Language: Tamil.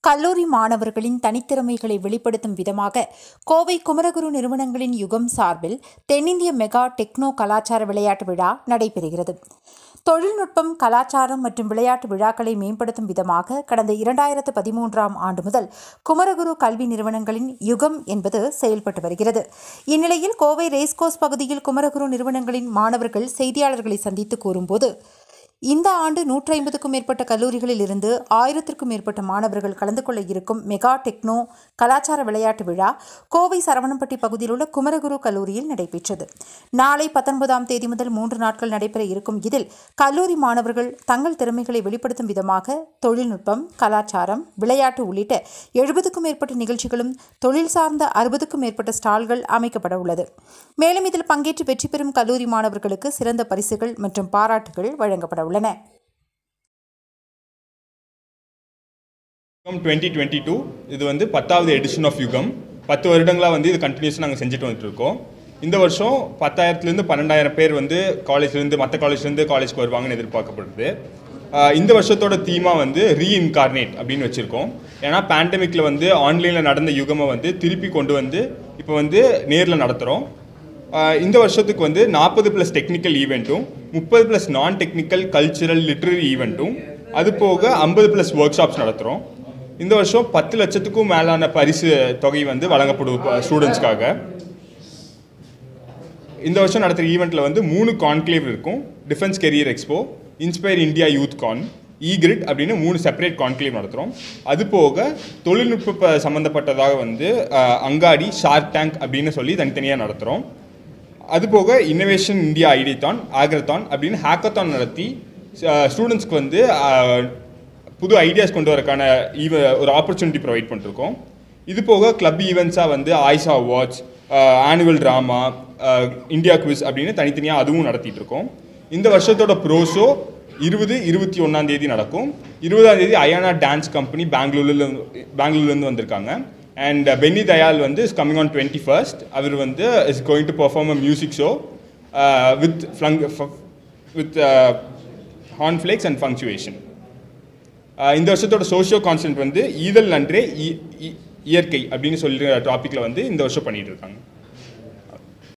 கல்லூரி மாணவர்களின் தனித்திறமைகளை வெளிப்படுத்தும் விதமாக கோவை குமரகுரு நிறுவனங்களின் யுகம் சார்பில் தென்னிந்திய மெகா டெக்னோ கலாச்சார விளையாட்டு விழா நடைபெறுகிறது தொழில்நுட்பம் கலாச்சாரம் மற்றும் விளையாட்டு விழாக்களை மேம்படுத்தும் விதமாக கடந்த இரண்டாயிரத்து பதிமூன்றாம் ஆண்டு முதல் குமரகுரு கல்வி நிறுவனங்களின் யுகம் என்பது செயல்பட்டு வருகிறது இந்நிலையில் கோவை ரேஸ்கோஸ் பகுதியில் குமரகுரு நிறுவனங்களின் மாணவர்கள் செய்தியாளர்களை சந்தித்து கூறும்போது இந்த ஆண்டு நூற்றி ஐம்பதுக்கும் மேற்பட்ட கல்லூரிகளில் இருந்து ஆயிரத்திற்கும் மேற்பட்ட மாணவர்கள் கலந்து கொள்ள இருக்கும் மெகா டெக்னோ கலாச்சார விளையாட்டு விழா கோவை சரவணம்பட்டி பகுதியில் உள்ள குமரகுரு கல்லூரியில் நடைபெற்றது நாளை பத்தொன்பதாம் தேதி முதல் மூன்று நாட்கள் நடைபெற இருக்கும் இதில் கல்லூரி மாணவர்கள் தங்கள் திறமைகளை வெளிப்படுத்தும் விதமாக தொழில்நுட்பம் கலாச்சாரம் விளையாட்டு உள்ளிட்ட எழுபதுக்கும் மேற்பட்ட நிகழ்ச்சிகளும் தொழில் சார்ந்த அறுபதுக்கும் மேற்பட்ட ஸ்டால்கள் அமைக்கப்பட உள்ளது மேலும் இதில் பங்கேற்று வெற்றி பெறும் கல்லூரி மாணவர்களுக்கு சிறந்த பரிசுகள் மற்றும் பாராட்டுகள் வழங்கப்பட உள்ளன யுகம் டுவெண்ட்டி டுவெண்ட்டி டூ இது வந்து பத்தாவது எடிஷன் ஆஃப் யுகம் பத்து வருடங்களாக வந்து இது கண்டினியூஸாக நாங்கள் செஞ்சுட்டு வந்துட்டு இருக்கோம் இந்த வருஷம் பத்தாயிரத்துலேருந்து பன்னெண்டாயிரம் பேர் வந்து காலேஜ்லேருந்து மற்ற காலேஜ்லேருந்து காலேஜ்க்கு வருவாங்கன்னு எதிர்பார்க்கப்படுது ஆஹ் இந்த வருஷத்தோட தீமாக வந்து ரீஇன்கார்னேட் அப்படின்னு வச்சுருக்கோம் ஏன்னா பேண்டமிக்கில் வந்து ஆன்லைனில் நடந்த யுகமை வந்து திருப்பி கொண்டு வந்து இப்போ வந்து நேரில் நடத்துகிறோம் ஆஹ் இந்த வருஷத்துக்கு வந்து நாற்பது ப்ளஸ் டெக்னிக்கல் ஈவெண்ட்டும் முப்பது ப்ளஸ் நான் டெக்னிக்கல் கல்ச்சுரல் லிட்ரரி ஈவெண்ட்டும் அது போக ஐம்பது ப்ளஸ் ஒர்க் ஷாப்ஸ் நடத்துகிறோம் இந்த வருஷம் பத்து லட்சத்துக்கும் மேலான பரிசு தொகை வந்து வழங்கப்படும் ஸ்டூடெண்ட்ஸ்க்காக இந்த வருஷம் நடத்துகிற ஈவெண்ட்டில் வந்து மூணு கான்க்ளேவ் இருக்கும் defence career expo inspire India youth con ஈகிரிட் அப்படின்னு மூணு செப்பரேட் கான்க்ளேவ் நடத்துகிறோம் அது போக தொழில்நுட்ப ப- சம்மந்தப்பட்டதாக வந்து அஹ், அங்காடி ஷார்க் டேங்க் அப்படின்னு சொல்லி தனித்தனியாக நடத்துகிறோம் அது போக இன்னோவேஷன் இந்தியா ஐடிதான் ஆக்ரத்தான் அப்படின்னு ஹேக்கத்தான் நடத்தி ஸ்டூடெண்ட்ஸ்க்கு வந்து அஹ், புது ஐடியாஸ் கொண்டு வரக்கான ஈவ ஒரு ஆப்பர்ச்சுனிட்டி ப்ரொவைட் பண்ணிருக்கோம் இது போக கிளப் ஈவெண்ட்ஸாக வந்து Ayesha awards annual drama India quiz அப்படின்னு தனித்தனியாக அதுவும் நடத்திட்டு இருக்கோம் இந்த வருஷத்தோட ப்ரோஷோ இருபது இருபத்தி ஒன்றாம் தேதி நடக்கும் இருபதாம் தேதி அயானா டான்ஸ் கம்பெனி பெங்களூர்ல பெங்களூர்லேருந்து வந்திருக்காங்க அண்ட் பென்னி தயால் வந்து is coming on twenty first அவர் வந்து is going to perform a music show with flung with hornflakes and funktuation இந்த வருஷத்தோட சோஷியோ கான்சென்ட் வந்து ஈதல் நன்றே இ- இ- இயற்கை அப்படின்னு சொல்லிட்டு டாப்பிக்கில் வந்து இந்த வருஷம் பண்ணிட்டு இருக்காங்க